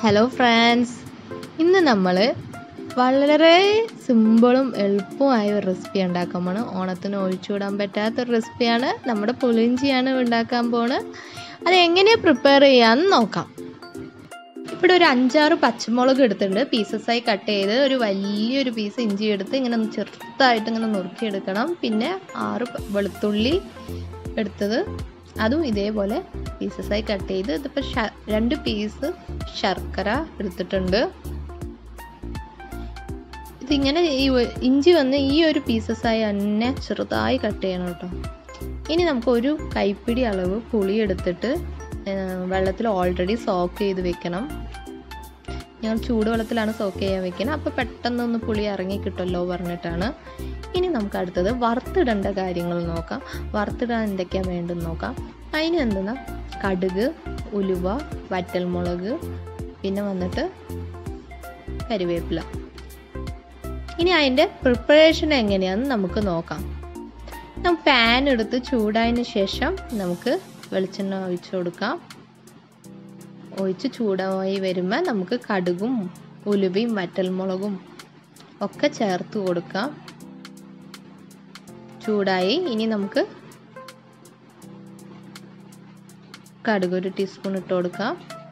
hello friends ഇന്ന് നമ്മൾ വളരെ സിമ്പിളും എളുപ്പമായ ഒരു റെസിപ്പി ഉണ്ടാക്കാൻ പോണ് ഓണത്തിന് ഒഴിച്ചുവിടാൻ പറ്റാത്ത ഒരു റെസിപ്പിയാണ് നമ്മുടെ പുളിഞ്ചിയാണ് ഉണ്ടാക്കാൻ പോണ് അത് എങ്ങനെയാണ് പ്രിപ്പയർ ചെയ്യാമെന്ന് നോക്കാം ഇവിടെ ഒരു അഞ്ചാറ് പച്ചമുളക് എടുത്തിട്ടുണ്ട് പീസസായി കട്ട് ചെയ്ത് ഒരു വലിയൊരു പീസ് ഇഞ്ചി എടുത്ത് ഇങ്ങനെ ഒന്ന് ചെറുതായിട്ട് ഇങ്ങനെ നുറുക്കിയെടുക്കണം പിന്നെ ആറ് പ- വെളുത്തുള്ളി എടുത്തത് അതും ഇതേപോലെ പീസസായി കട്ട് ചെയ്ത് ഇതിപ്പോൾ ശ- രണ്ട് പീസ് ശർക്കര എടുത്തിട്ടുണ്ട് ഇതിങ്ങനെ ഈ ഒ- ഇഞ്ചി വന്ന് ഈ ഒരു പീസസായി തന്നെ ചെറുതായി കട്ട് ചെയ്യണം കേട്ടോ ഇനി നമുക്ക് ഒരു കൈപ്പിടി അളവ് പുളി എടുത്തിട്ട് വെള്ളത്തിൽ ഓൾറെഡി സോക്ക് ചെയ്ത് വെക്കണം ഞങ്ങൾ ചൂടുവെള്ളത്തിലാണ് സോക്ക് ചെയ്യാൻ വെക്കുന്നത് അപ്പോൾ പെട്ടെന്നൊന്ന് പുളി ഇറങ്ങി കിട്ടുമല്ലോ പറഞ്ഞിട്ടാണ് ഇനി നമുക്ക് അടുത്തത് വറുത്തിടേണ്ട കാര്യങ്ങൾ നോക്കാം വറുത്തിടാൻ എന്തൊക്കെയാണ് വേണ്ടെന്ന് നോക്കാം അതിന് എന്തെന്നാ കടുക് ഉലുവ വറ്റൽമുളക് പിന്നെ വന്നിട്ട് കരിവേപ്പില ഇനി അതിൻ്റെ പ്രിപ്പറേഷൻ എങ്ങനെയാണെന്ന് നമുക്ക് നോക്കാം നമുക്ക് പാൻ എടുത്ത് ചൂടായതിന് ശേഷം നമുക്ക് വെളിച്ചെണ്ണ ഒഴിച്ചു കൊടുക്കാം ഒഴിച്ച് ചൂടായി വരുമ്പോൾ നമുക്ക് കടുകും ഉലുവയും വറ്റൽമുളകും ഒക്കെ ചേർത്ത് കൊടുക്കാം ചൂടായി ഇനി നമുക്ക് കടുക് ഒരു ടീസ്പൂൺ ഇട്ട് കൊടുക്കാം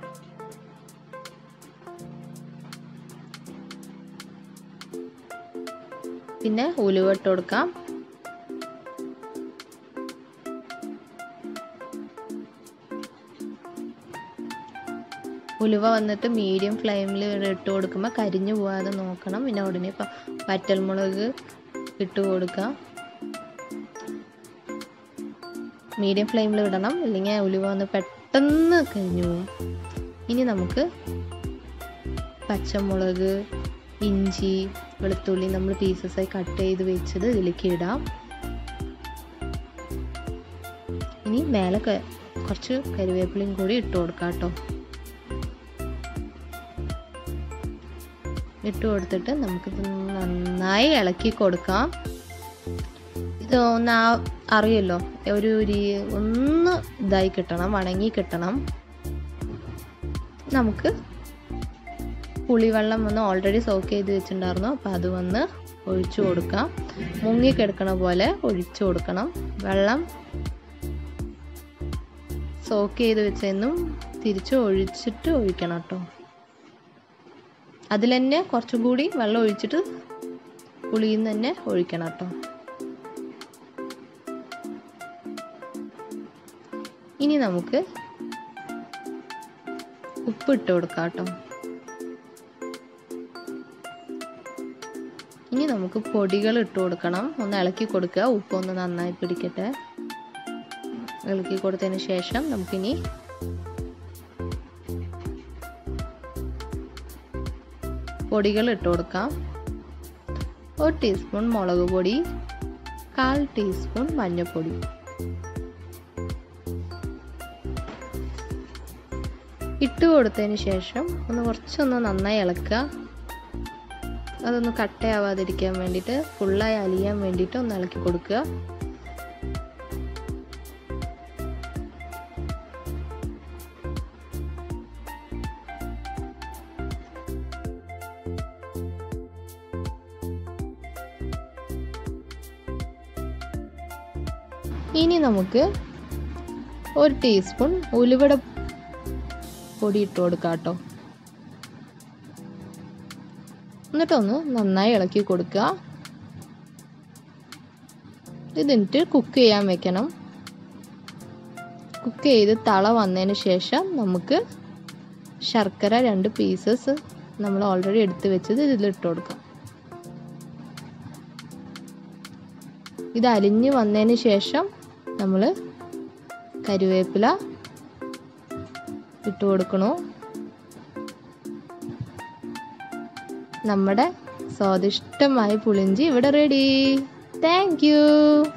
പിന്നെ ഉലുവ ഇട്ട് കൊടുക്കാം ഉലുവ വന്നിട്ട് മീഡിയം ഫ്ലെയിമിൽ ഇട്ട് കൊടുക്കുമ്പോൾ കരിഞ്ഞു പോകാതെ നോക്കണം പിന്നെ ഉടനെ ഇപ്പം വറ്റൽമുളക് ഇട്ട് കൊടുക്കുക മീഡിയം ഫ്ലെയിമിൽ ഇടണം ഇല്ലെങ്കിൽ ഉലുവ വന്ന് പെട്ടെന്ന് കരിഞ്ഞു പോകും ഇനി നമുക്ക് പച്ചമുളക് ഇഞ്ചി വെളുത്തുള്ളി നമ്മൾ പീസസായി കട്ട് ചെയ്ത് വെച്ചത് ഇതിലേക്ക് ഇടാം ഇനി മേലെ ക- കുറച്ച് കരിവേപ്പിലയും കൂടി ഇട്ട് കൊടുക്കാം കേട്ടോ ഇട്ട് കൊടുത്തിട്ട് നമുക്കിത് നന്നായി ഇളക്കി കൊടുക്കാം ഇത് ഒന്ന് ആ അറിയല്ലോ ഒരു രീ- ഒന്ന് ഇതായി കിട്ടണം വണങ്ങി കിട്ടണം നമുക്ക് പുളിവെള്ളം വന്ന് ഓൾറെഡി സോക്ക് ചെയ്ത് വെച്ചിട്ടുണ്ടായിരുന്നു അപ്പോൾ അത് വന്ന് ഒഴിച്ചു കൊടുക്കാം മുങ്ങിക്കിടക്കണ പോലെ ഒഴിച്ചു കൊടുക്കണം വെള്ളം സോക്ക് ചെയ്ത് വെച്ചെന്നും തിരിച്ച് ഒഴിച്ചിട്ട് ഒഴിക്കണം കേട്ടോ അതിൽ തന്നെ കുറച്ചും കൂടി വെള്ളം ഒഴിച്ചിട്ട് പുളിയിൽ നിന്ന് തന്നെ ഒഴിക്കണം കേട്ടോ ഇനി നമുക്ക് ഉപ്പ് ഇട്ട് കൊടുക്കാം കേട്ടോ ഇനി നമുക്ക് പൊടികൾ ഇട്ട് കൊടുക്കണം ഒന്ന് ഇളക്കി കൊടുക്കുക ഉപ്പൊന്ന് നന്നായി പിടിക്കട്ടെ ഇളക്കി കൊടുത്തതിന് ശേഷം നമുക്കിനി പൊടികൾ ഇട്ട് കൊടുക്കാം ഒരു ടീസ്പൂൺ മുളക് പൊടി കാൽ ടീസ്പൂൺ മഞ്ഞൾപ്പൊടി ഇട്ട് കൊടുത്തതിന് ശേഷം ഒന്ന് കുറച്ചൊന്ന് നന്നായി ഇളക്കുക അതൊന്ന് കട്ടയാവാതിരിക്കാൻ വേണ്ടിയിട്ട് ഫുള്ളായി അലിയാൻ വേണ്ടിയിട്ട് ഒന്ന് ഇളക്കി കൊടുക്കുക ഇനി നമുക്ക് ഒരു ടീസ്പൂൺ ഉലുവട പൊടി ഇട്ട് കൊടുക്കാം കേട്ടോ എന്നിട്ടൊന്ന് നന്നായി ഇളക്കി കൊടുക്കുക ഇതിട്ട് കുക്ക് ചെയ്യാൻ വെക്കണം കുക്ക് ചെയ്ത് തള വന്നതിന് ശേഷം നമുക്ക് ശർക്കര രണ്ട് പീസസ് നമ്മൾ ഓൾറെഡി എടുത്ത് വെച്ചത് ഇതിലിട്ട് കൊടുക്കാം ഇത് അലിഞ്ഞ് വന്നതിന് ശേഷം നമ്മൾ കരുവേപ്പില ഇട്ട് കൊടുക്കണു നമ്മുടെ സ്വാദിഷ്ടമായ പുളിഞ്ചി ഇവിടെ റെഡി താങ്ക് യു